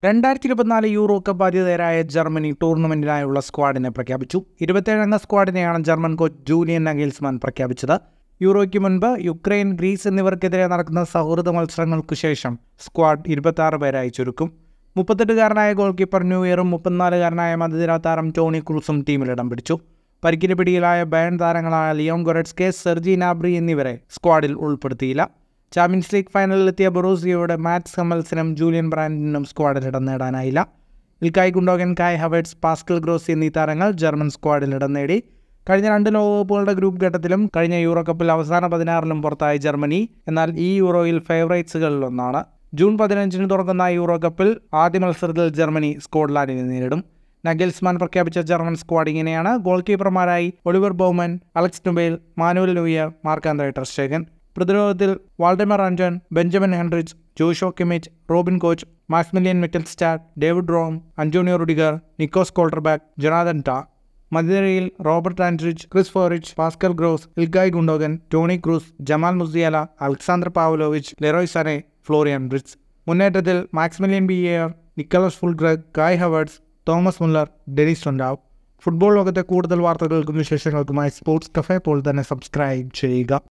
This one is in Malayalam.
രണ്ടായിരത്തി ഇരുപത്തിനാല് യൂറോ കപ്പ് ആതിഥേയരായ ജർമ്മനി ടൂർണമെന്റിനായുള്ള സ്ക്വാഡിനെ പ്രഖ്യാപിച്ചു ഇരുപത്തിയേഴംഗ സ്ക്വാഡിനെയാണ് ജർമ്മൻ കോച്ച് ജൂലിയൻ നഗേൽസ്മാൻ പ്രഖ്യാപിച്ചത് യൂറോയ്ക്ക് മുൻപ് യുക്രൈൻ ഗ്രീസ് എന്നിവർക്കെതിരെ നടക്കുന്ന സൗഹൃദ മത്സരങ്ങൾക്ക് ശേഷം സ്ക്വാഡ് ഇരുപത്തി പേരായി ചുരുക്കും മുപ്പത്തെട്ടുകാരനായ ഗോൾ കീപ്പർ ന്യൂ ഇയറും മുപ്പത്തിനാലുകാരനായ മധ്യനിര താരം ടോണി ക്രൂസും ടീമിൽ ഇടം പിടിച്ചു പരിക്കിന് പിടിയിലായ ബയൺ താരങ്ങളായ ലിയോൺ ഗൊററ്റ്സ്കെ സെർജി നാബ്രി എന്നിവരെ സ്ക്വാഡിൽ ഉൾപ്പെടുത്തിയില്ല ചാമ്പ്യൻസ് ലീഗ് ഫൈനലിലെത്തിയ ബൊറൂസിയയുടെ മാറ്റ്സ് ഹമ്മൽസിനും ജൂലിയൻ ബ്രാൻഡിനും സ്ക്വാഡിൽ ഇടം നേടാനായില്ല ഇൽക്കായ് ഗുണ്ടോഗൻ കായ് ഹവേർട്സ് പാസ്കൽ ഗ്രോസ് എന്നീ താരങ്ങൾ ജർമ്മൻ സ്ക്വാഡിൽ ഇടം നേടി കഴിഞ്ഞ രണ്ട് ലോകകപ്പുകളുടെ ഗ്രൂപ്പ് ഘട്ടത്തിലും കഴിഞ്ഞ യൂറോ കപ്പിൽ അവസാന പതിനാറിലും പുറത്തായ ജർമ്മനി എന്നാൽ ഈ യൂറോയിൽ ഫേവറേറ്റ്സുകളിലൊന്നാണ് ജൂൺ പതിനഞ്ചിന് തുറക്കുന്ന യൂറോ കപ്പിൽ ആദ്യ മത്സരത്തിൽ ജർമ്മനി സ്കോട്ട്ലാൻഡിനെ നേരിടും നഗൽസ്മാൻ പ്രഖ്യാപിച്ച ജർമ്മൻ സ്ക്വാഡ് ഇങ്ങനെയാണ് ഗോൾ കീപ്പർമാരായി Oliver Baumann Alex Nubel Manuel ലൂയിയ മാർക്കാന്ത്രേ ടെർസ്റ്റേഗൻ പ്രതിരോധത്തിൽ Waldemar Anton Benjamin Henrichs Joshua Kimmich Robin Koch Maximilian Mittelstadt David Raum Antonio Rudiger Nico Schlotterbeck Jonathan Tah മധ്യനിരയിൽ Robert Andrich Chris Fuhrich Pascal Gross Ilkay Gundogan Toni Kroos Jamal Musiala Aleksandar Pavlovic Leroy Sane Florian Wirtz മുന്നേറ്റത്തിൽ Maximilian Beier Niclas Fullkrug Kai Havertz Thomas Muller Deniz Undav football ലോകത്തെ കൂടുതൽ വാർത്തകൾക്കും വിശേഷങ്ങൾക്കുമായി സ്പോർട്സ് കഫേ പോൾ തന്നെ സബ്സ്ക്രൈബ് ചെയ്യുക